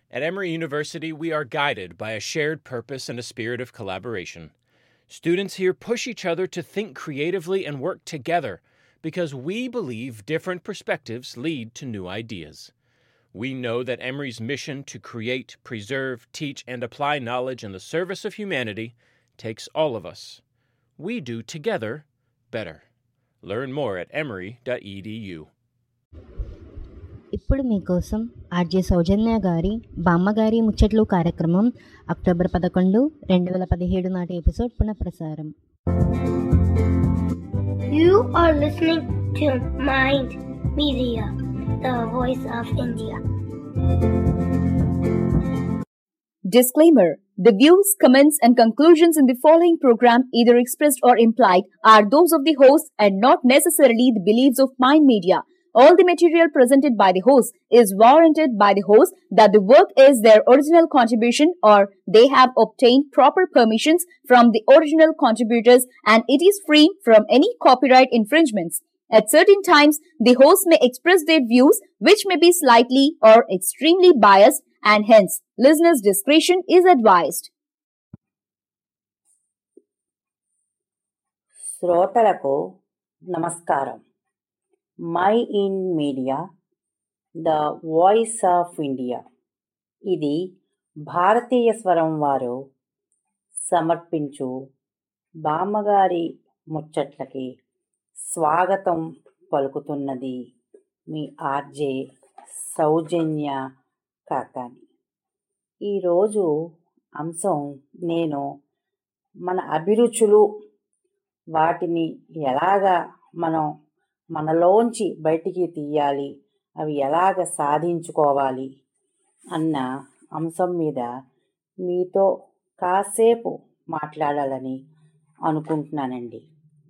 At Emory University, we are guided by a shared purpose and a spirit of collaboration. Students here push each other to think creatively and work together because we believe different perspectives lead to new ideas. We know that Emory's mission to create, preserve, teach, and apply knowledge in the service of humanity takes all of us. We do together better. Learn more at emory.edu. ఇప్పుడు మీకోసం RJ సౌజన్య గారి బామ్మగారి ముచ్చట్లు కార్యక్రమం October పదకొండు రెండు వేల పదిహేడు నాటి ఎపిసోడ్ పునఃప్రసారం You are listening to Mind Media, the voice of India. Disclaimer The views, comments, and conclusions in the following program, either expressed or implied, are those of the host and not necessarily the beliefs of Mind Media. All the material presented by the host is warranted by the host that the work is their original contribution or they have obtained proper permissions from the original contributors and it is free from any copyright infringements. At certain times, the host may express their views which may be slightly or extremely biased and hence listeners' discretion is advised. శ్రోతలకు నమస్కారం my in media the voice of India ఇది భారతీయ స్వరం వారు సమర్పించు బామ్మగారి ముచ్చట్లకి స్వాగతం పలుకుతున్నది మీ RJ సౌజన్య కాకాని ఈరోజు అంశం నేను మన అభిరుచులు వాటిని ఎలాగా మనం మనలోంచి బయటికి తీయాలి అవి ఎలాగ సాధించుకోవాలి అన్న అంశం మీద మీతో కాసేపు మాట్లాడాలని అనుకుంటున్నానండి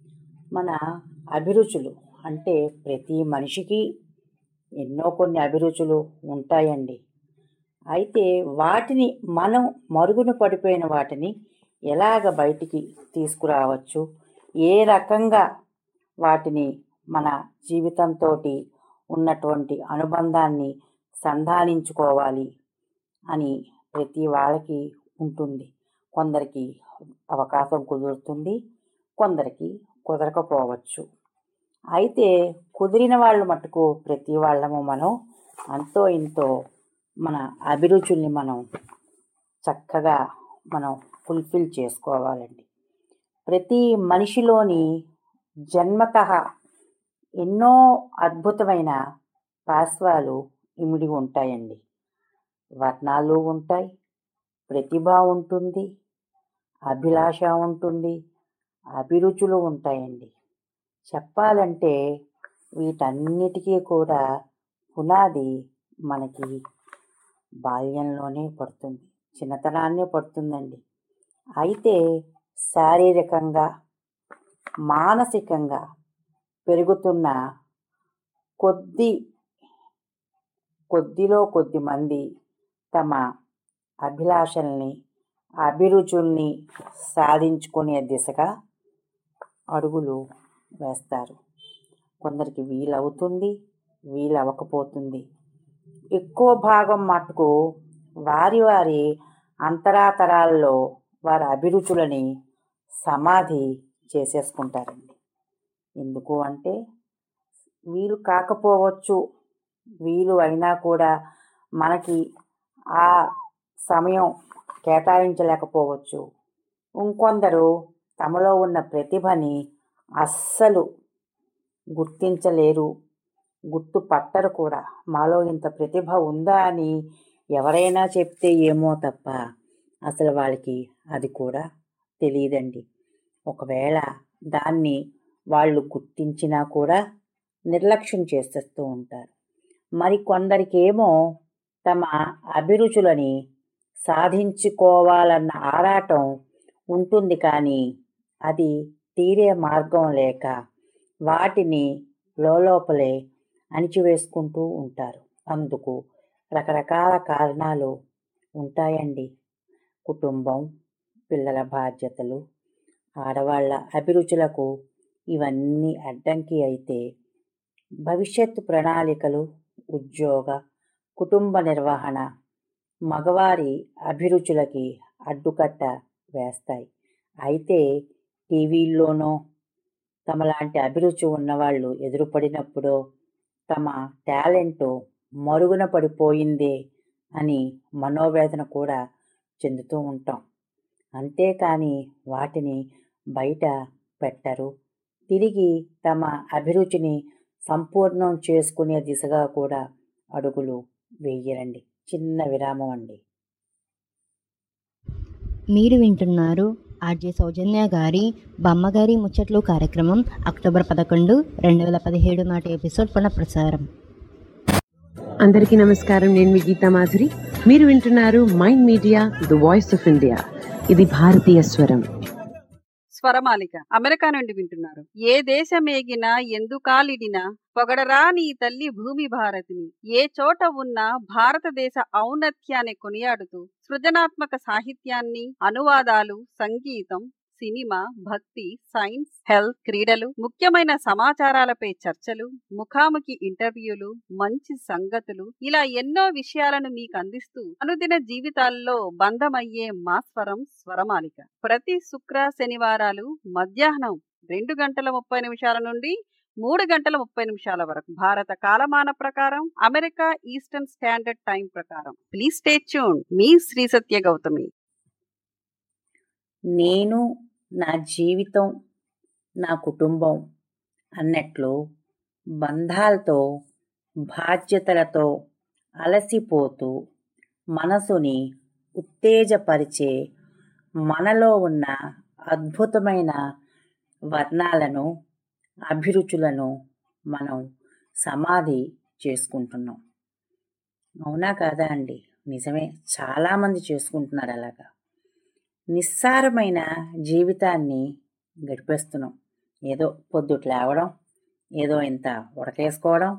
మన అభిరుచులు అంటే ప్రతి మనిషికి ఎన్నో కొన్ని అభిరుచులు ఉంటాయండి అయితే వాటిని మనం మరుగున పడిపోయిన వాటిని ఎలాగ బయటికి తీసుకురావచ్చు ఏ రకంగా వాటిని మన జీవితంతో ఉన్నటువంటి అనుబంధాన్ని సంధానించుకోవాలి అని ప్రతి వాళ్ళకి ఉంటుంది కొందరికి అవకాశం కుదురుతుంది కొందరికి కుదరకపోవచ్చు అయితే కుదిరిన వాళ్ళు మటుకు ప్రతి వాళ్ళము మనం అంతో ఇంతో మన అభిరుచుల్ని మనం చక్కగా మనం ఫుల్ఫిల్ చేసుకోవాలండి ప్రతి మనిషిలోని జన్మత ఎన్నో అద్భుతమైన పార్శ్వాలు ఇమిడి ఉంటాయండి వర్ణాలు ఉంటాయి ప్రతిభ ఉంటుంది అభిలాష ఉంటుంది అభిరుచులు ఉంటాయండి చెప్పాలంటే వీటన్నిటికీ కూడా పునాది మనకి బాల్యంలోనే పడుతుంది చిన్నతనాన్నే పడుతుందండి అయితే శారీరకంగా మానసికంగా పెరుగుతున్న కొద్ది కొద్దిలో కొద్ది మంది తమ అభిలాషల్ని అభిరుచుల్ని సాధించుకునే దిశగా అడుగులు వేస్తారు కొందరికి వీలవుతుంది వీలవ్వకపోతుంది ఎక్కువ భాగం మటుకు వారి వారి అంతరాతరాల్లో వారి అభిరుచులని సమాధి చేసేసుకుంటారండి ఎందుకు అంటే వీలు కాకపోవచ్చు వీలు అయినా కూడా మనకి ఆ సమయం కేటాయించలేకపోవచ్చు ఇంకొందరు తమలో ఉన్న ప్రతిభని అస్సలు గుర్తించలేరు గుర్తుపట్టరు కూడా మాలో ఇంత ప్రతిభ ఉందా అని ఎవరైనా చెప్తే ఏమో తప్ప అసలు వాళ్ళకి అది కూడా తెలియదండి ఒకవేళ దాన్ని వాళ్ళు గుర్తించినా కూడా నిర్లక్ష్యం చేసేస్తూ ఉంటారు మరి కొందరికేమో తమ అభిరుచులని సాధించుకోవాలన్న ఆరాటం ఉంటుంది కానీ అది తీరే మార్గం లేక వాటిని లోపలే అణిచివేసుకుంటూ ఉంటారు అందుకు రకరకాల కారణాలు ఉంటాయండి కుటుంబం పిల్లల బాధ్యతలు ఆడవాళ్ళ అభిరుచులకు ఇవన్నీ అడ్డంకి అయితే భవిష్యత్తు ప్రణాళికలు ఉద్యోగ కుటుంబ నిర్వహణ మగవారి అభిరుచులకి అడ్డుకట్ట వేస్తాయి అయితే టీవీల్లోనో తమలాంటి అభిరుచి ఉన్నవాళ్ళు ఎదురుపడినప్పుడు తమ టాలెంట్ మరుగున పడిపోయిందే అని మనోవేదన కూడా చెందుతూ ఉంటాం అంతేకాని వాటిని బయట పెట్టరు తిరిగి తమ అభిరుచిని సంపూర్ణం చేసుకునే దిశగా కూడా అడుగులు వేయరండి చిన్న విరామం అండి మీరు వింటున్నారు ఆర్జే సౌజన్య గారి బామ్మగారి ముచ్చట్లు కార్యక్రమం అక్టోబర్ పదకొండు రెండు వేల పదిహేడు నాటి ఎపిసోడ్ పునఃప్రసారం అందరికీ నమస్కారం నేను మీ గీతా మాధురి మీరు వింటున్నారు mind media the voice of India ఇది భారతీయ స్వరం స్వరమాలిక అమెరికా నుండి వింటున్నారు ఏ దేశమేగినా ఎందుకాలిడినా పొగడరా నీ తల్లి భూమి భారతిని ఏ చోట ఉన్నా భారతదేశ ఔన్నత్యాన్ని కొనియాడుతూ సృజనాత్మక సాహిత్యాన్ని అనువాదాలు సంగీతం సినిమా భక్తి సైన్స్ హెల్త్ క్రీడలు ముఖ్యమైన సమాచారాలపై చర్చలు ముఖాముఖి ఇంటర్వ్యూలు మంచి సంగతులు ఇలా ఎన్నో విషయాలను మీకు అందిస్తూ అనుదిన జీవితాల్లో బంధమయ్యే మా స్వరం స్వరమాలిక ప్రతి శుక్ర శనివారాలు మధ్యాహ్నం రెండు గంటల ముప్పై నిమిషాల నుండి మూడు గంటల ముప్పై నిమిషాల వరకు భారత కాలమాన ప్రకారం అమెరికా ఈస్టర్న్ స్టాండర్డ్ టైం ప్రకారం ప్లీజ్ స్టే ట్యూన్ మీ శ్రీ సత్య గౌతమి నేను నా జీవితం నా కుటుంబం అన్నట్లు బంధాలతో బాధ్యతలతో అలసిపోతూ మనసుని ఉత్తేజపరిచే మనలో ఉన్న అద్భుతమైన వర్ణాలను అభిరుచులను మనం సమాధి చేసుకుంటున్నాం అవునా కాదా అండి నిజమే చాలామంది చేసుకుంటున్నారు అలాగా నిస్సారమైన జీవితాన్ని గడిపేస్తున్నాం ఏదో పొద్దుట లేవడం ఏదో ఇంత ఉడకేసుకోవడం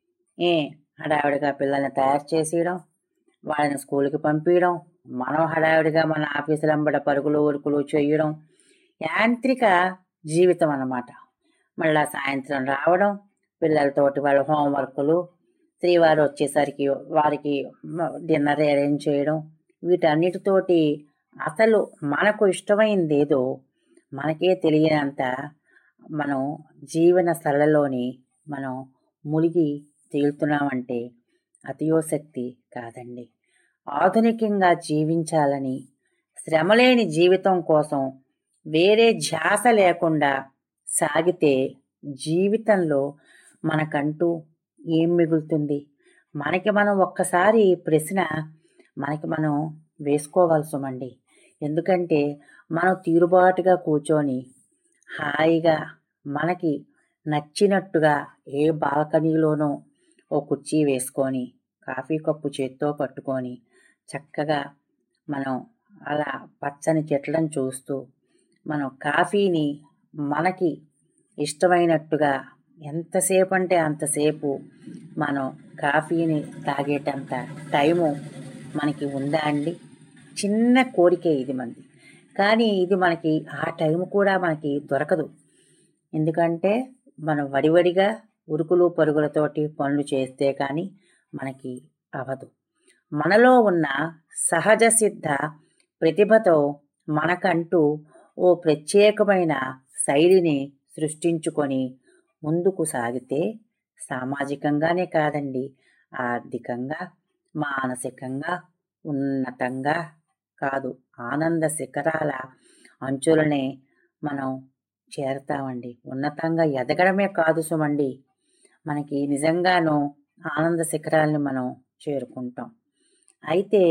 ఏ హడావిడిగా పిల్లల్ని తయారు చేసేయడం వాళ్ళని స్కూల్కి పంపించడం మనం హడావిడిగా మన ఆఫీసులు వెంబడ పరుగులు ఉరుకులు చేయడం యాంత్రిక జీవితం అన్నమాట మళ్ళా సాయంత్రం రావడం పిల్లలతోటి వాళ్ళ హోంవర్కులు శ్రీవారు వచ్చేసరికి వారికి డిన్నర్ అరేంజ్ చేయడం వీటన్నిటితోటి అసలు మనకు ఇష్టమైంది ఏదో మనకే తెలియనంత మనం జీవన సరళలోని మనం మునిగి తేలుతున్నామంటే అతియోశక్తి కాదండి ఆధునికంగా జీవించాలని శ్రమలేని జీవితం కోసం వేరే ధ్యాస లేకుండా సాగితే జీవితంలో మనకంటూ ఏం మిగులుతుంది మనకి మనం ఒక్కసారి ప్రశ్న మనకి మనం వేసుకోవాల్సమండి ఎందుకంటే మనం తీరుబాటుగా కూర్చొని హాయిగా మనకి నచ్చినట్టుగా ఏ బాల్కనీలోనో ఓ కుర్చీ వేసుకొని కాఫీ కప్పు చేత్తో పట్టుకొని చక్కగా మనం అలా పచ్చని చెట్లను చూస్తూ మనం కాఫీని మనకి ఇష్టమైనట్టుగా ఎంతసేపు అంటే అంతసేపు మనం కాఫీని తాగేటంత టైము మనకి ఉందా అండి చిన్న కోరికే ఇది మనది కానీ ఇది మనకి ఆ టైం కూడా మనకి దొరకదు ఎందుకంటే మనం వడివడిగా ఉరుకులు పరుగులతోటి పనులు చేస్తే కానీ మనకి అవదు మనలో ఉన్న సహజ సిద్ధ ప్రతిభతో మనకంటూ ఓ ప్రత్యేకమైన శైలిని సృష్టించుకొని ముందుకు సాగితే సామాజికంగానే కాదండి ఆర్థికంగా మానసికంగా ఉన్నతంగా కాదు ఆనంద శిఖరాల అంచులనే మనం చేరతామండి ఉన్నతంగా ఎదగడమే కాదు సుమండి మనకి నిజంగానూ ఆనంద శిఖరాల్ని మనం చేరుకుంటాం అయితే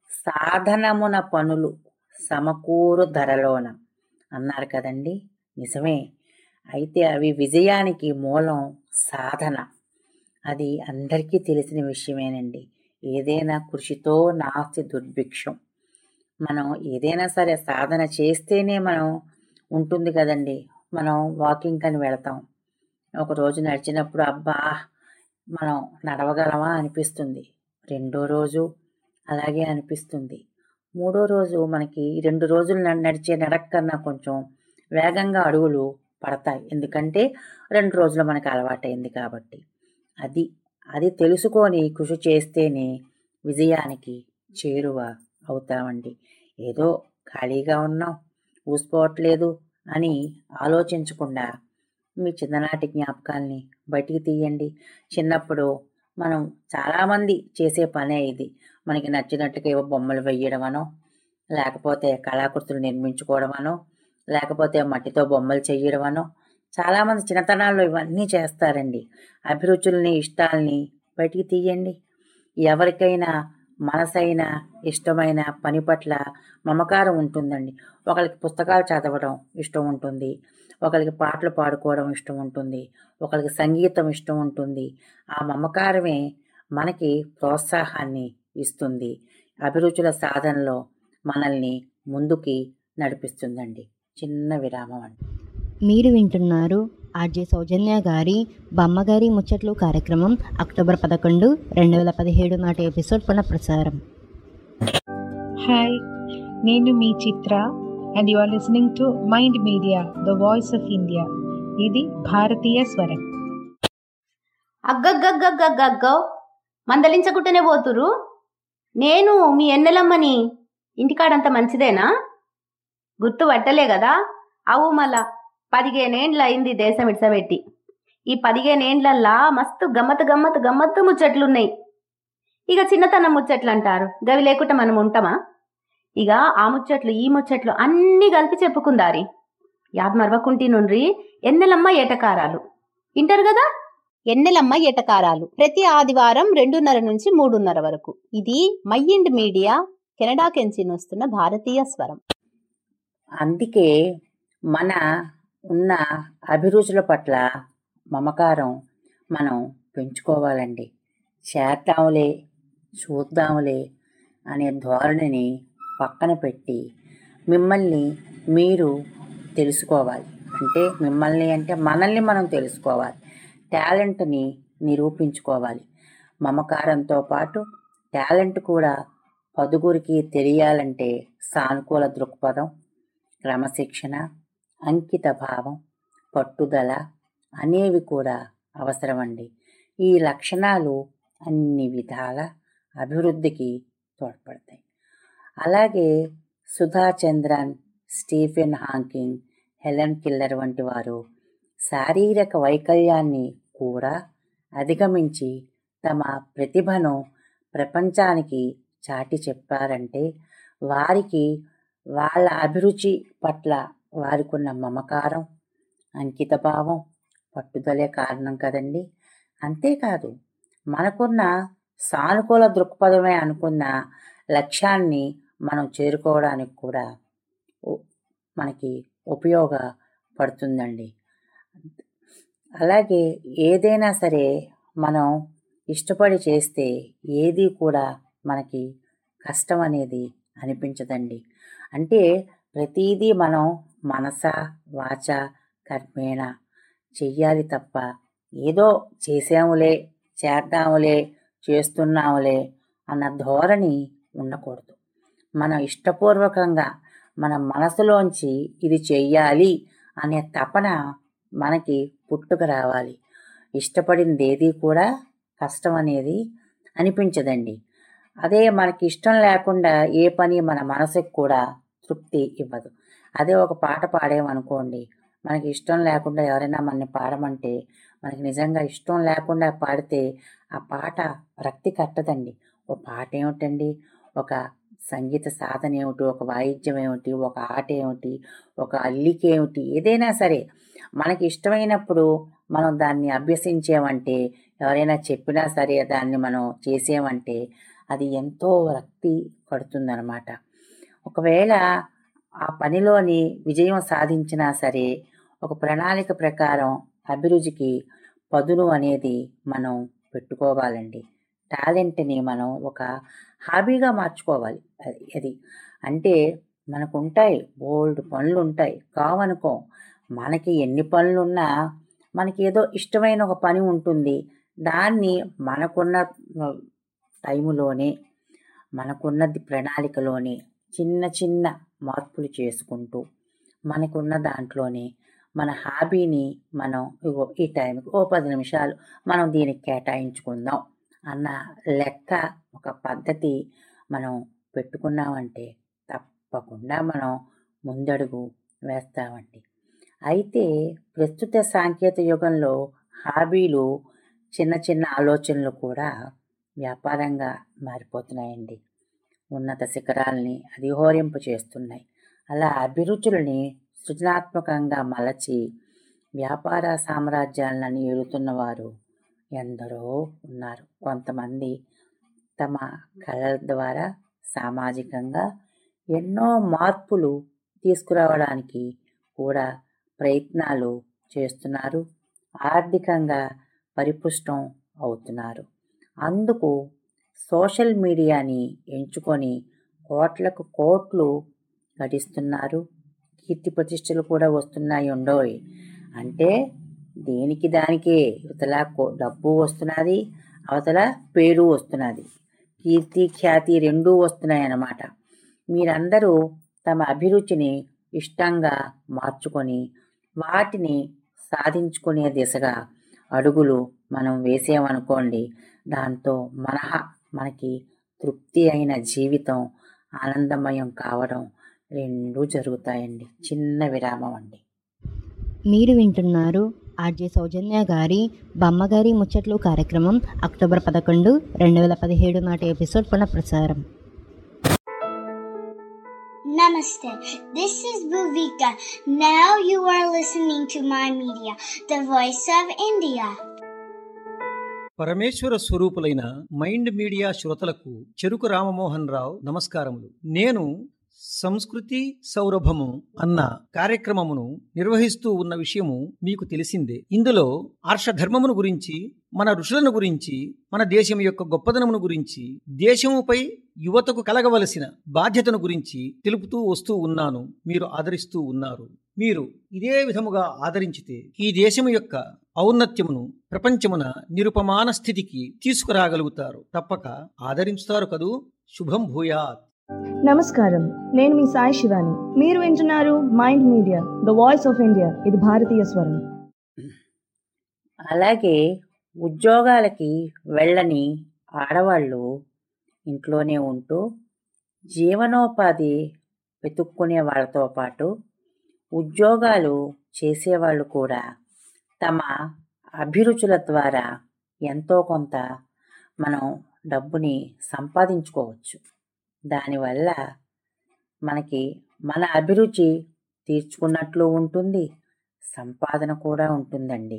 సాధనమున పనులు సమకూరు ధరలోన అన్నారు కదండి నిజమే అయితే అవి విజయానికి మూలం సాధన అది అందరికీ తెలిసిన విషయమేనండి ఏదైనా కృషితో నాస్తి దుర్భిక్షం మనం ఏదైనా సరే సాధన చేస్తేనే మనం ఉంటుంది కదండి మనం వాకింగ్ అని వెళతాం ఒక రోజు నడిచినప్పుడు అబ్బా మనం నడవగలమా అనిపిస్తుంది రెండో రోజు అలాగే అనిపిస్తుంది మూడో రోజు మనకి రెండు రోజులు న- నడిచే నడక కన్నా కొంచెం వేగంగా అడుగులు పడతాయి ఎందుకంటే రెండు రోజులు మనకు అలవాటైంది కాబట్టి అది అది తెలుసుకొని కృషి చేస్తేనే విజయానికి చేరువ అవుతామండి ఏదో ఖాళీగా ఉన్నాం ఊసిపోవట్లేదు అని ఆలోచించకుండా మీ చిన్ననాటి జ్ఞాపకాల్ని బయటికి తీయండి చిన్నప్పుడు మనం చాలామంది చేసే పనే ఇది మనకి నచ్చినట్టుగా ఏవో బొమ్మలు వేయడమనో లేకపోతే కళాకృతులు నిర్మించుకోవడమనో లేకపోతే మట్టితో బొమ్మలు చేయడమనో చాలామంది చిన్నతనాల్లో ఇవన్నీ చేస్తారండి అభిరుచుల్ని ఇష్టాల్ని బయటికి తీయండి ఎవరికైనా మనసైన ఇష్టమైన పని పట్ల మమకారం ఉంటుందండి ఒకరికి పుస్తకాలు చదవడం ఇష్టం ఉంటుంది ఒకరికి పాటలు పాడుకోవడం ఇష్టం ఉంటుంది ఒకరికి సంగీతం ఇష్టం ఉంటుంది ఆ మమకారమే మనకి ప్రోత్సాహాన్ని ఇస్తుంది అభిరుచుల సాధనలో మనల్ని ముందుకి నడిపిస్తుందండి చిన్న విరామం అండి మీరు వింటున్నారు ఆర్జే సౌజన్య గారి బామ్మగారి ముచ్చట్లు కార్యక్రమం అక్టోబర్ పదకొండు రెండు వేల పదిహేడు నాటి ఎపిసోడ్ పునఃప్రసారం హాయ్ నేను మీ Chitra and you are listening to mind media the voice of India ఇది భారతీయ స్వరం అగ్గగ్గగ్గగ్గగ్గో మందలించకుంటేనే పోతురు నేను మీ ఎన్నెలమ్మని ఇంటికాడంత మంచిదేనా గుర్తు పట్టలే కదా అవు మళ్ళా పదిహేనేండ్ల అయింది దేశం ఇడ్సబెట్టి ఈ పదిహేనేండ్లల్లా మస్తు గమ్మత్ గమ్మత్ గమ్మత్తు ముచ్చట్లున్నాయి ఇక చిన్నతనం ముచ్చట్లు అంటారు గవి లేకుండా మనం ఉంటామా ఇక ఆ ముచ్చట్లు ఈ ముచ్చట్లు అన్నీ కలిపి చెప్పుకుందారి యాద్ మరవకుంటి నుండ్రి ఎన్నెలమ్మ ఏటకారాలు ఇంటారు కదా ఎన్నెలమ్మ ఎటకారాలు ప్రతి ఆదివారం రెండున్నర నుంచి మూడున్నర వరకు ఇది మైండ్ మీడియా కెనడా కెంచి వస్తున్న భారతీయ స్వరం అందుకే మన ఉన్న అభిరుచుల పట్ల మమకారం మనం పెంచుకోవాలండి చేద్దాంలే చూద్దాంలే అనే ధోరణిని పక్కన పెట్టి మిమ్మల్ని మీరు తెలుసుకోవాలి అంటే మిమ్మల్ని అంటే మనల్ని మనం తెలుసుకోవాలి టాలెంట్ని నిరూపించుకోవాలి మమకారంతో పాటు టాలెంట్ కూడా పదుగురికి తెలియాలంటే సానుకూల దృక్పథం క్రమశిక్షణ అంకిత భావం పట్టుదల అనేవి కూడా అవసరమండి ఈ లక్షణాలు అన్ని విధాల అభివృద్ధికి తోడ్పడతాయి అలాగే Sudha Chandran Stephen Hawking Helen Keller వంటి వారు శారీరక వైకల్యాన్ని కూడా అధిగమించి తమ ప్రతిభను ప్రపంచానికి చాటి చెప్పారంటే వారికి వాళ్ళ అభిరుచి పట్ల వారికి ఉన్న మమకారం అంకితభావం పట్టుదలే కారణం కదండి అంతేకాదు మనకున్న సానుకూల దృక్పథమే అనుకున్న లక్ష్యాన్ని మనం చేరుకోవడానికి కూడా ఉ- మనకి ఉపయోగపడుతుందండి అలాగే ఏదైనా సరే మనం ఇష్టపడి చేస్తే ఏది కూడా మనకి కష్టం అనేది అనిపించదండి అంటే ప్రతిదీ మనం మనస వాచ కర్మేణ చెయ్యాలి తప్ప ఏదో చేసాములే చేద్దాములే చేస్తున్నాములే అన్న ధోరణి ఉండకూడదు మనం ఇష్టపూర్వకంగా మన మనసులోంచి ఇది చెయ్యాలి అనే తపన మనకి పుట్టుక రావాలి ఇష్టపడింది ఏది కూడా కష్టం అనేది అనిపించదండి అదే మనకి ఇష్టం లేకుండా ఏ పని మన మనసుకు కూడా తృప్తి ఇవ్వదు అదే ఒక పాట పాడేమనుకోండి మనకి ఇష్టం లేకుండా ఎవరైనా మనని పాడమంటే మనకి నిజంగా ఇష్టం లేకుండా పాడితే ఆ పాట రక్తి కట్టదండి ఓ పాట ఏమిటండి ఒక సంగీత సాధన ఏమిటి ఒక వాయిద్యం ఏమిటి ఒక ఆట ఏమిటి ఒక అల్లిక ఏమిటి ఏదైనా సరే మనకి ఇష్టమైనప్పుడు మనం దాన్ని అభ్యసించామంటే ఎవరైనా చెప్పినా సరే దాన్ని మనం చేసామంటే అది ఎంతో రక్తి కడుతుందన్నమాట ఒకవేళ ఆ పనిలోని విజయం సాధించినా సరే ఒక ప్రణాళిక ప్రకారం అభిరుచికి పదును అనేది మనం పెట్టుకోవాలండి టాలెంట్ని మనం ఒక హాబీగా మార్చుకోవాలి అది అది అంటే మనకు ఉంటాయి బోల్డ్ పనులు ఉంటాయి కావనుకో మనకి ఎన్ని పనులు ఉన్నా మనకి ఏదో ఇష్టమైన ఒక పని ఉంటుంది దాన్ని మనకున్న టైములోనే మనకున్నది ప్రణాళికలోనే చిన్న చిన్న మార్పులు చేసుకుంటూ మనకున్న దాంట్లోనే మన హాబీని మనం ఇగో ఈ టైంకి ఓ పది నిమిషాలు మనం దీనికి కేటాయించుకుందాం అన్న లెక్క ఒక పద్ధతి మనం పెట్టుకున్నామంటే తప్పకుండా మనం ముందడుగు వేస్తామండి అయితే ప్రస్తుత సాంకేతిక యుగంలో హాబీలు చిన్న చిన్న ఆలోచనలు కూడా వ్యాపారంగా మారిపోతున్నాయండి ఉన్నత శిఖరాల్ని అధిహోరింపు చేస్తున్నాయి అలా అభిరుచులని సృజనాత్మకంగా మలచి వ్యాపార సామ్రాజ్యాలను ఏలుతున్న వారు ఎందరో ఉన్నారు కొంతమంది తమ కళల ద్వారా సామాజికంగా ఎన్నో మార్పులు తీసుకురావడానికి కూడా ప్రయత్నాలు చేస్తున్నారు ఆర్థికంగా పరిపుష్టం అవుతున్నారు అందుకు సోషల్ మీడియాని ఎంచుకొని కోట్లకు కోట్లు గడిస్తున్నారు కీర్తి ప్రతిష్టలు కూడా వస్తున్నాయి ఉండోయ్ అంటే దేనికి దానికే ఇవతల కో- డబ్బు వస్తున్నది అవతల పేరు వస్తున్నది కీర్తి ఖ్యాతి రెండూ వస్తున్నాయి అన్నమాట మీరందరూ తమ అభిరుచిని ఇష్టంగా మార్చుకొని వాటిని సాధించుకునే దిశగా అడుగులు మనం వేసామనుకోండి దాంతో మనహ మనకి తృప్తి అయిన జీవితం ఆనందమయం కావడం రెండూ జరుగుతాయండి చిన్న విరామం అండి మీరు వింటున్నారు ఆర్జే సౌజన్య గారి బామ్మగారి ముచ్చట్లు కార్యక్రమం అక్టోబర్ పదకొండు రెండు వేల పదిహేడు నాటి ఎపిసోడ్ పునఃప్రసారం Namaste. This is Bhuvika. Now you are listening to my media, the voice of India. పరమేశ్వర స్వరూపులైన మైండ్ మీడియా శ్రోతలకు చెరుకు రామమోహన్ రావు నమస్కారములు నేను సంస్కృతి సౌరభము అన్న కార్యక్రమమును నిర్వహిస్తూ ఉన్న విషయము మీకు తెలిసిందే ఇందులో ఆర్షధర్మమును గురించి మన ఋషులను గురించి మన దేశం యొక్క గొప్పదనమును గురించి దేశముపై యువతకు కలగవలసిన బాధ్యతను గురించి తెలుపుతూ వస్తూ ఉన్నాను మీరు ఆదరిస్తూ ఉన్నారు మీరు ఇదే విధముగా ఆదరించితే ఈ దేశము యొక్క ఔన్నత్యమును ప్రపంచమున నిరుపమాన స్థితికి తీసుకురాగలుగుతారు తప్పక ఆదరించుతారు కదూ శుభం భూయాత్ నమస్కారం నేను మీ సాయి శివాని మీరు వింటున్నారు mind media the voice of India ఇది భారతీయ స్వరం అలాగే ఉద్యోగాలకి వెళ్ళని ఆడవాళ్ళు ఇంట్లోనే ఉంటూ జీవనోపాధి వెతుక్కునే వాళ్ళతో పాటు ఉద్యోగాలు చేసేవాళ్ళు కూడా తమ అభిరుచుల ద్వారా ఎంతో కొంత మనం డబ్బుని సంపాదించుకోవచ్చు దానివల్ల మనకి మన అభిరుచి తీర్చుకున్నట్లు ఉంటుంది సంపాదన కూడా ఉంటుందండి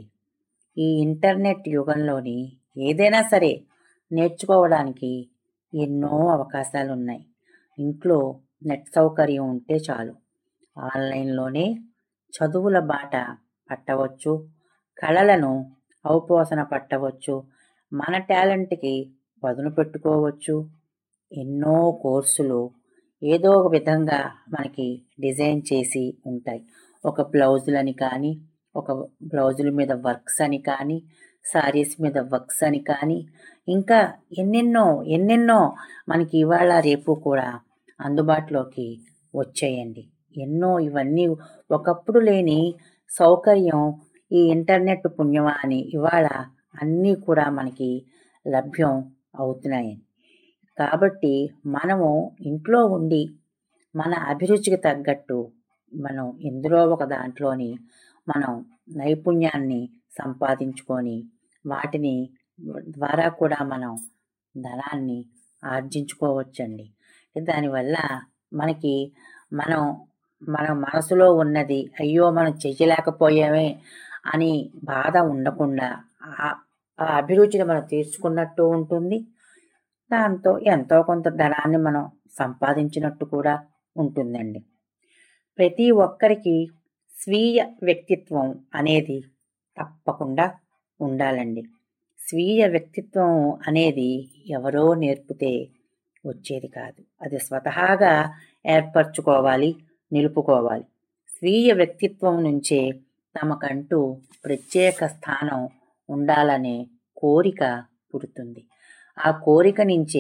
ఈ ఇంటర్నెట్ యుగంలోని ఏదైనా సరే నేర్చుకోవడానికి ఎన్నో అవకాశాలు ఉన్నాయి ఇంట్లో నెట్ సౌకర్యం ఉంటే చాలు ఆన్లైన్లోనే చదువుల బాట పట్టవచ్చు కళలను అవపోసన పట్టవచ్చు మన టాలెంట్కి పదును పెట్టుకోవచ్చు ఎన్నో కోర్సులు ఏదో ఒక విధంగా మనకి డిజైన్ చేసి ఉంటాయి ఒక బ్లౌజులని కానీ ఒక బ్లౌజుల మీద వర్క్స్ అని కానీ సారీస్ మీద వర్క్స్ అని కానీ ఇంకా ఎన్నెన్నో ఎన్నెన్నో మనకి ఇవాళ రేపు కూడా అందుబాటులోకి వచ్చాయండి ఎన్నో ఇవన్నీ ఒకప్పుడు లేని సౌకర్యం ఈ ఇంటర్నెట్ పుణ్యమా అని ఇవాళ అన్నీ కూడా మనకి లభ్యం అవుతున్నాయండి కాబట్టి మనము ఇంట్లో ఉండి మన అభిరుచికి తగ్గట్టు మనం ఎందులో ఒక దాంట్లోని మనం నైపుణ్యాన్ని సంపాదించుకొని వాటిని ద్వారా కూడా మనం ధనాన్ని ఆర్జించుకోవచ్చండి దానివల్ల మనకి మనం మన మనసులో ఉన్నది అయ్యో మనం చెయ్యలేకపోయామే అని బాధ ఉండకుండా ఆ ఆ అభిరుచిని మనం తీర్చుకున్నట్టు ఉంటుంది దాంతో ఎంతో కొంత ధనాన్ని మనం సంపాదించినట్టు కూడా ఉంటుందండి ప్రతి ఒక్కరికి స్వీయ వ్యక్తిత్వం అనేది తప్పకుండా ఉండాలండి స్వీయ వ్యక్తిత్వం అనేది ఎవరో నేర్పితే వచ్చేది కాదు అది స్వతహాగా ఏర్పరచుకోవాలి నిలుపుకోవాలి స్వీయ వ్యక్తిత్వం నుంచే తమకంటూ ప్రత్యేక స్థానం ఉండాలనే కోరిక పుడుతుంది ఆ కోరిక నుంచే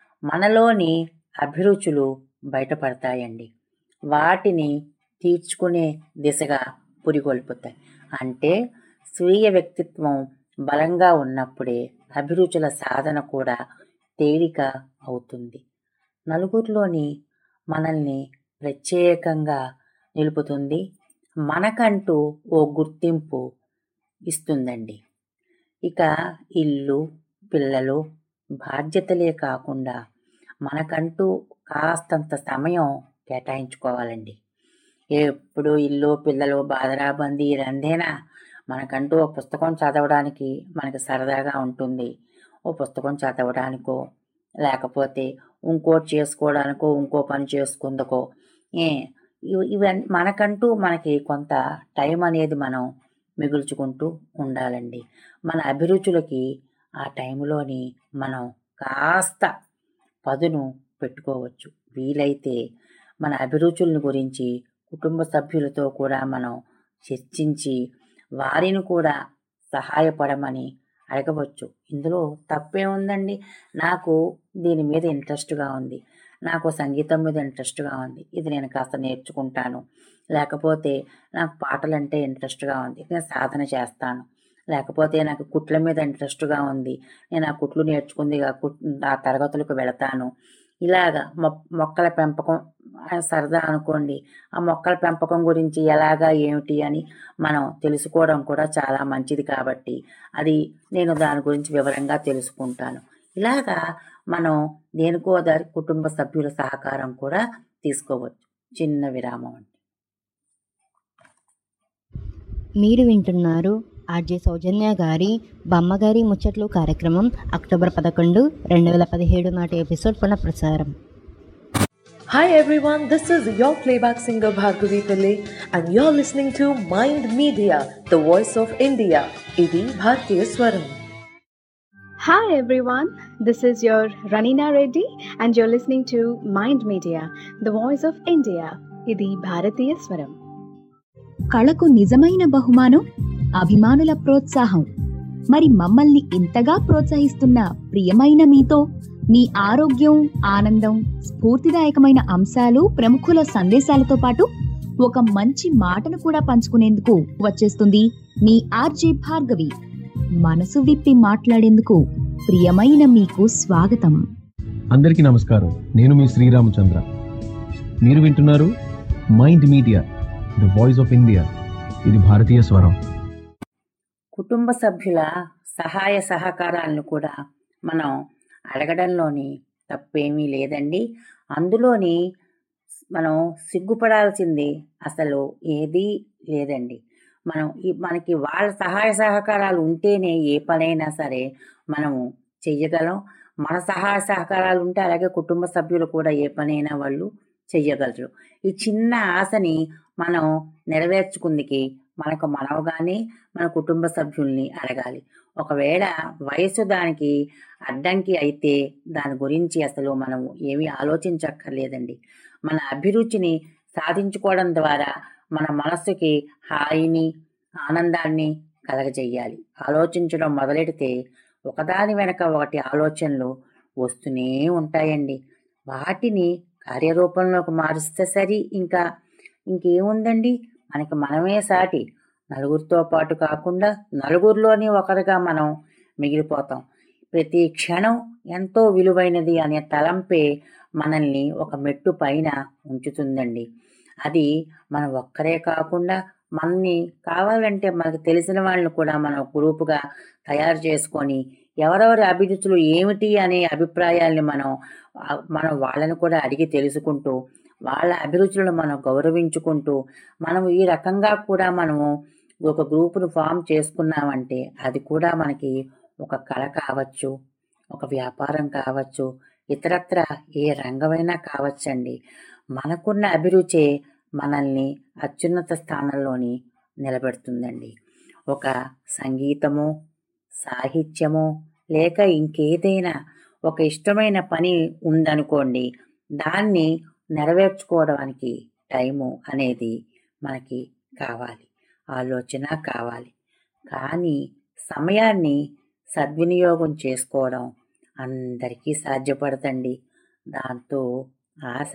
మనలోని అభిరుచులు బయటపడతాయండి వాటిని తీర్చుకునే దిశగా పురిగొల్పుతాయి అంటే స్వీయ వ్యక్తిత్వం బలంగా ఉన్నప్పుడే అభిరుచుల సాధన కూడా తేలిక అవుతుంది నలుగురిలోని మనల్ని ప్రత్యేకంగా నిలుపుతుంది మనకంటూ ఓ గుర్తింపు ఇస్తుందండి ఇక ఇల్లు పిల్లలు బాధ్యతలే కాకుండా మనకంటూ కాస్తంత సమయం కేటాయించుకోవాలండి ఎప్పుడు ఇల్లు పిల్లలు బాధరాబందీ రందేనా మనకంటూ ఓ పుస్తకం చదవడానికి మనకి సరదాగా ఉంటుంది ఓ పుస్తకం చదవడానికో లేకపోతే ఇంకోటి చేసుకోవడానికో ఇంకో పని చేసుకుందకో ఏ ఇవ- ఇవన్నీ మనకంటూ మనకి కొంత టైం అనేది మనం మిగుల్చుకుంటూ ఉండాలండి మన అభిరుచులకి ఆ టైంలోని మనం కాస్త పదును పెట్టుకోవచ్చు వీలైతే మన అభిరుచులను గురించి కుటుంబ సభ్యులతో కూడా మనం చర్చించి వారిని కూడా సహాయపడమని అడగవచ్చు ఇందులో తప్పే ఉందండి నాకు దీని మీద ఇంట్రెస్ట్గా ఉంది నాకు సంగీతం మీద ఇంట్రెస్ట్గా ఉంది ఇది నేను కాస్త నేర్చుకుంటాను లేకపోతే నాకు పాటలంటే ఇంట్రెస్ట్గా ఉంది నేను సాధన చేస్తాను లేకపోతే నాకు కుట్ల మీద ఇంట్రెస్ట్గా ఉంది నేను ఆ కుట్లు నేర్చుకుంది ఆ కుట్ ఆ తరగతులకు వెళతాను ఇలాగా మొ మొక్కల పెంపకం ఆ సరదా అనుకోండి ఆ మొక్కల పెంపకం గురించి ఎలాగా ఏమిటి అని మనం తెలుసుకోవడం కూడా చాలా మంచిది కాబట్టి అది నేను దాని గురించి వివరంగా తెలుసుకుంటాను ఇలాగా మనం దేనికో దారి కుటుంబ సభ్యుల సహకారం కూడా తీసుకోవచ్చు చిన్న విరామం అండి మీరు వింటున్నారు ఆర్జే సౌజన్య గారి బమ్మగారి ముచ్చట్లు కార్యక్రమం అక్టోబర్ పదకొండు రెండు వేల పదిహేడు నాటి ఎపిసోడ్ పునఃప్రసారం Hi everyone, this is your playback singer Bhargavi Pillai and you're listening to Mind Media, the voice of India. Idi Bhartiya Swaram. Hi everyone, this is your Ranina Reddy and you're listening to Mind Media, the voice of India. Idi Bharatiya Swaram. కళకు నిజమైన బహుమానం అభిమానుల ప్రోత్సాహం మరి మమ్మల్ని ఇంతగా ప్రోత్సహిస్తున్న ప్రియమైన మీతో మీ ఆరోగ్యం ఆనందం స్ఫూర్తిదాయకమైన అంశాలు ప్రముఖుల సందేశాలతో పాటు ఒక మంచి మాటను కూడా పంచుకునేందుకు వచ్చేస్తుంది మీ ఆర్జే భార్గవి మనసు విప్పి మాట్లాడేందుకు ప్రియమైన మీకు స్వాగతం అందరికీ నమస్కారం నేను మీ శ్రీరామచంద్ర మీరు వింటున్నారు mind media the voice of India ఇది భారతీయ స్వరం కుటుంబ సభ్యుల సహాయ సహకారాలను కూడా మనం అడగడంలోని తప్పేమీ లేదండి అందులోని మనం సిగ్గుపడాల్సింది అసలు ఏదీ లేదండి మనం ఈ మనకి వాళ్ళ సహాయ సహకారాలు ఉంటేనే ఏ పనైనా సరే మనము చెయ్యగలం మన సహాయ సహకారాలు ఉంటే అలాగే కుటుంబ సభ్యులు కూడా ఏ పనైనా వాళ్ళు చెయ్యగలరు ఈ చిన్న ఆశని మనం నెరవేర్చుకుందికి మనకు మనవగానే మన కుటుంబ సభ్యుల్ని అడగాలి ఒకవేళ వయసు దానికి అడ్డంకి అయితే దాని గురించి అసలు మనం ఏమీ ఆలోచించక్కర్లేదండి మన అభిరుచిని సాధించుకోవడం ద్వారా మన మనస్సుకి హాయిని ఆనందాన్ని కలగజేయాలి ఆలోచించడం మొదలెడితే ఒకదాని వెనక ఒకటి ఆలోచనలు వస్తూనే ఉంటాయండి వాటిని కార్యరూపంలోకి మారుస్తే సరి ఇంకా ఇంకేముందండి మనకి మనమే సాటి నలుగురితో పాటు కాకుండా నలుగురిలోని ఒకరిగా మనం మిగిలిపోతాం ప్రతి క్షణం ఎంతో విలువైనది అనే తలంపే మనల్ని ఒక మెట్టు పైన ఉంచుతుందండి అది మన ఒక్కరే కాకుండా మనని కావాలంటే మనకు తెలిసిన వాళ్ళని కూడా మనం గ్రూపుగా తయారు చేసుకొని ఎవరెవరి అభిరుచులు ఏమిటి అనే అభిప్రాయాల్ని మనం ఆ- మనం వాళ్ళని కూడా అడిగి తెలుసుకుంటూ వాళ్ళ అభిరుచులను మనం గౌరవించుకుంటూ మనం ఈ రకంగా కూడా మనము ఒక గ్రూపును ఫామ్ చేసుకున్నామంటే అది కూడా మనకి ఒక కళ కావచ్చు ఒక వ్యాపారం కావచ్చు ఇతరత్ర ఏ రంగమైనా కావచ్చండి మనకున్న అభిరుచే మనల్ని అత్యున్నత స్థానంలోని నిలబెడుతుందండి ఒక సంగీతము సాహిత్యము లేక ఇంకేదైనా ఒక ఇష్టమైన పని ఉందనుకోండి దాన్ని నెరవేర్చుకోవడానికి టైము అనేది మనకి కావాలి ఆలోచన కావాలి కానీ సమయాన్ని సద్వినియోగం చేసుకోవడం అందరికీ సాధ్యపడతండి దాంతో ఆశ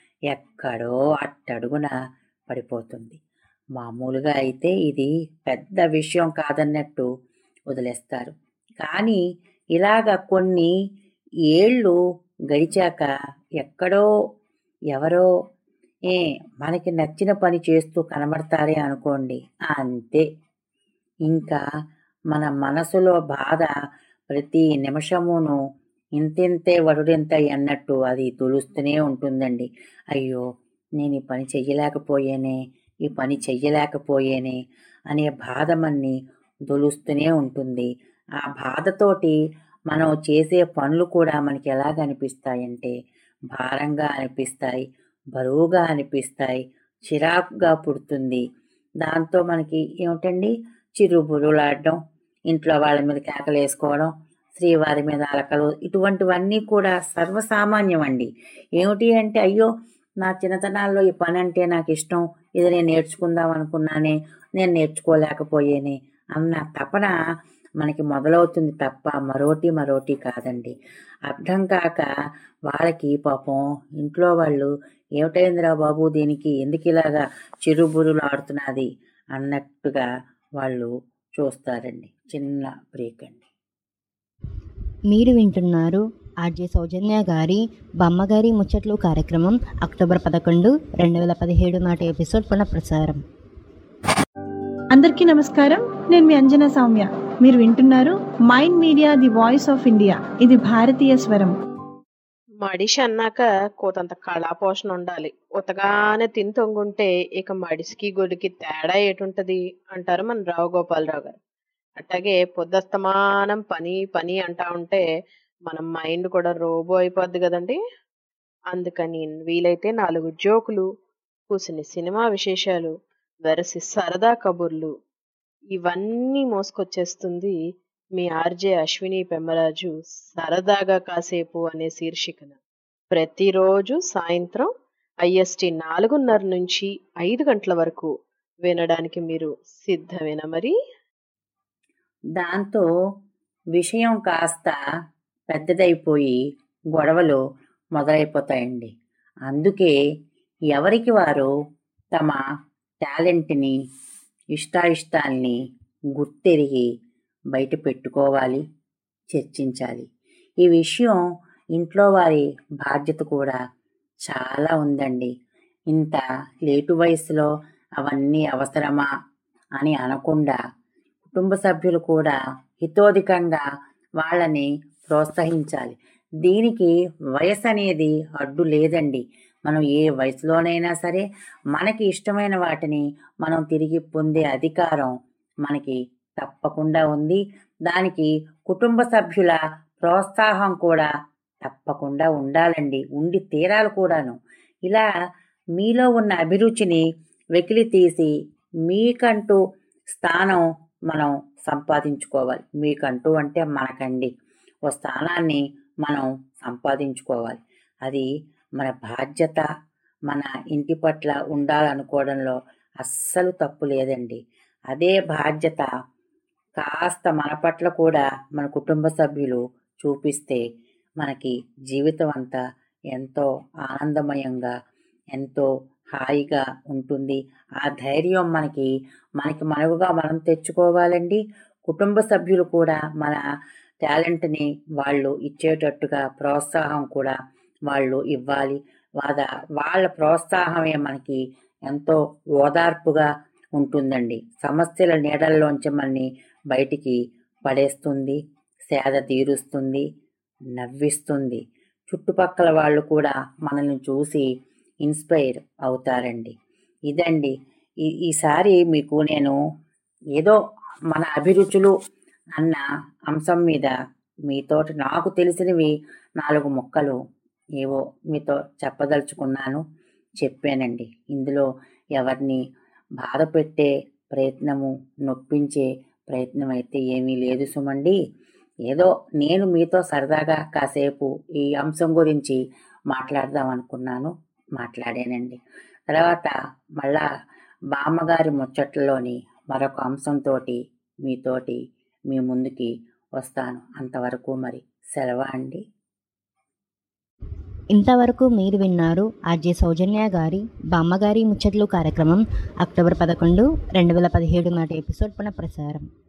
ఎక్కడో అట్టడుగున పడిపోతుంది మామూలుగా అయితే ఇది పెద్ద విషయం కాదన్నట్టు వదిలేస్తారు కానీ ఇలాగ కొన్ని ఏళ్ళు గడిచాక ఎక్కడో ఎవరో ఏ మనకి నచ్చిన పని చేస్తూ కనబడతారే అనుకోండి అంతే ఇంకా మన మనసులో బాధ ప్రతి నిమిషమును ఇంతింతే వడుడింత అన్నట్టు అది తులుస్తూనే ఉంటుందండి అయ్యో నేను ఈ పని చెయ్యలేకపోయేనే ఈ పని చెయ్యలేకపోయేనే అనే బాధ మన్ని దొలుస్తూనే ఉంటుంది ఆ బాధతోటి మనం చేసే పనులు కూడా మనకి ఎలాగ అనిపిస్తాయంటే భారంగా అనిపిస్తాయి బరువుగా అనిపిస్తాయి చిరాకుగా పుడుతుంది దాంతో మనకి ఏమిటండి చిరుబురులాడడం ఇంట్లో వాళ్ళ మీద కేకలు వేసుకోవడం శ్రీవారి మీద అలకలు ఇటువంటివన్నీ కూడా సర్వసామాన్యం అండి ఏమిటి అంటే అయ్యో నా చిన్నతనాల్లో ఈ పని అంటే నాకు ఇష్టం ఇది నేను నేర్చుకుందాం అనుకున్నానే నేను నేర్చుకోలేకపోయేనే అన్న తపన మనకి మొదలవుతుంది తప్ప మరోటి మరోటి కాదండి అర్థం కాక వాళ్ళకి పాపం ఇంట్లో వాళ్ళు ఏమిటైందిరా బాబు దీనికి ఎందుకు ఇలాగా చిరుబురులు ఆడుతున్నది అన్నట్టుగా వాళ్ళు చూస్తారండి చిన్న బ్రేక్ అండి మీరు వింటున్నారు ఆర్జే సౌజన్య గారి బమ్మగారి ముచ్చట్లు కార్యక్రమం అక్టోబర్ పదకొండు రెండు వేల పదిహేడు నాటి ఎపిసోడ్ పునఃప్రసారం అందరికీ నమస్కారం నేను మీ అంజనా సౌమ్య మీరు వింటున్నారు mind Media the voice of India ఇది భారతీయ స్వరం మడిషి అన్నాక కోతంత కళాపోషణ ఉండాలి ఉతగానే తిని తొంగుంటే ఇక మడిసికి గొడికి తేడా ఏటుంటది అంటారు మన రావు గోపాలరావు గారు అట్లాగే పొద్దస్తమానం పని పని అంటా ఉంటే మన మైండ్ కూడా రోబో అయిపోద్ది కదండి అందుకని వీలైతే నాలుగు జోకులు కూసిన సినిమా విశేషాలు వెరసి సరదా కబుర్లు ఇవన్నీ మోసుకొచ్చేస్తుంది మీ ఆర్జే అశ్విని పెమ్మరాజు సరదాగా కాసేపు అనే శీర్షికన ప్రతిరోజు సాయంత్రం ఐఎస్టి నాలుగున్నర నుంచి ఐదు గంటల వరకు వినడానికి మీరు సిద్ధమేనా మరి దాంతో విషయం కాస్త పెద్దదైపోయి గొడవలు మొదలైపోతాయండి అందుకే ఎవరికి వారు తమ టాలెంట్ని ఇష్టాయిష్టాల్ని గుర్తెరిగి బయట పెట్టుకోవాలి చర్చించాలి ఈ విషయం ఇంట్లో వారి బాధ్యత కూడా చాలా ఉందండి ఇంత లేటు వయసులో అవన్నీ అవసరమా అని అనకుండా కుటుంబ సభ్యులు కూడా హితోధికంగా వాళ్ళని ప్రోత్సహించాలి దీనికి వయసు అనేది అడ్డు లేదండి మనం ఏ వయసులోనైనా సరే మనకి ఇష్టమైన వాటిని మనం తిరిగి పొందే అధికారం మనకి తప్పకుండా ఉంది దానికి కుటుంబ సభ్యుల ప్రోత్సాహం కూడా తప్పకుండా ఉండాలండి ఉండి తీరాలి కూడాను ఇలా మీలో ఉన్న అభిరుచిని వెకిలి తీసి మీకంటూ స్థానం మనం సంపాదించుకోవాలి మీకంటూ అంటే మనకండి ఓ స్థానాన్ని మనం సంపాదించుకోవాలి అది మన బాధ్యత మన ఇంటి పట్ల ఉండాలనుకోవడంలో అస్సలు తప్పు లేదండి అదే బాధ్యత కాస్త మన పట్ల కూడా మన కుటుంబ సభ్యులు చూపిస్తే మనకి జీవితం అంతా ఎంతో ఆనందమయంగా ఎంతో హాయిగా ఉంటుంది ఆ ధైర్యం మనకి మనకి మనవుగా మనం తెచ్చుకోవాలండి కుటుంబ సభ్యులు కూడా మన టాలెంట్ని వాళ్ళు ఇచ్చేటట్టుగా ప్రోత్సాహం కూడా వాళ్ళు ఇవ్వాలి వాళ్ళ వాళ్ళ ప్రోత్సాహమే మనకి ఎంతో ఓదార్పుగా ఉంటుందండి సమస్యల నీడల్లోంచి మనని బయటికి పడేస్తుంది సేద తీరుస్తుంది నవ్విస్తుంది చుట్టుపక్కల వాళ్ళు కూడా మనల్ని చూసి ఇన్స్పైర్ అవుతారండి ఇదండి ఈ ఈసారి మీకు నేను ఏదో మన అభిరుచులు అన్న అంశం మీద మీతో నాకు తెలిసినవి నాలుగు మొక్కలు ఏవో మీతో చెప్పదలుచుకున్నాను చెప్పానండి ఇందులో ఎవరిని బాధ పెట్టే ప్రయత్నము నొప్పించే ప్రయత్నం అయితే ఏమీ లేదు సుమండి ఏదో నేను మీతో సరదాగా కాసేపు ఈ అంశం గురించి మాట్లాడదాం అనుకున్నాను మాట్లాడానండి తర్వాత మళ్ళా బామ్మగారి ముచ్చట్లలోని మరొక అంశంతో మీతోటి మీ ముందుకి వస్తాను అంతవరకు మరి సెలవా అండి ఇంతవరకు మీరు విన్నారు ఆర్జే సౌజన్య గారి బామ్మగారి ముచ్చట్లు కార్యక్రమం అక్టోబర్ పదకొండు రెండు వేల పదిహేడు నాటి ఎపిసోడ్ పునఃప్రసారం